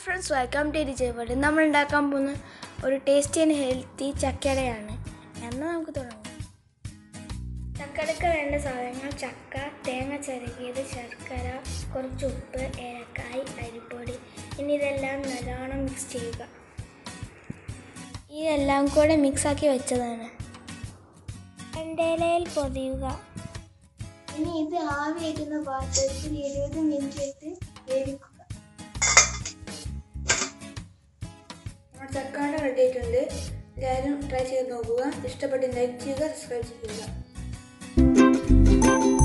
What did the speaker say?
friends welcome to രുചിപടി നമ്മൾ ഉണ്ടാക്കാൻ പോകുന്ന ഒരു ടേസ്റ്റി ആൻഡ് ഹെൽത്തി ചക്കടയാണ് എന്നാൽ നമുക്ക് തുടങ്ങാം ചക്കടക്ക് വേണ്ട സാധനങ്ങൾ ചക്ക തേങ്ങ ചിരകിയത് ശർക്കര കുറച്ച് ഉപ്പ് ഏലക്കായ് അരിപ്പൊടി ഇനി ഇതെല്ലാം നല്ലോണം മിക്സ് ചെയ്യുക ഇതെല്ലാം കൂടെ മിക്സാക്കി വെച്ചതാണ് രണ്ടേലയിൽ പൊതിയുക ഇനി ഇത് ആവി വയ്ക്കുന്ന പാത്രത്തിൽ ഇരുപത് മിനിറ്റ് ഇട്ട് വേവിക്കുക നമ്മുടെ ചക്കാട റെഡി ആയിട്ടുണ്ട് എല്ലാവരും ട്രൈ ചെയ്ത് നോക്കുക ഇഷ്ടപ്പെട്ട് ലൈക്ക് ചെയ്യുക സബ്സ്ക്രൈബ് ചെയ്യുക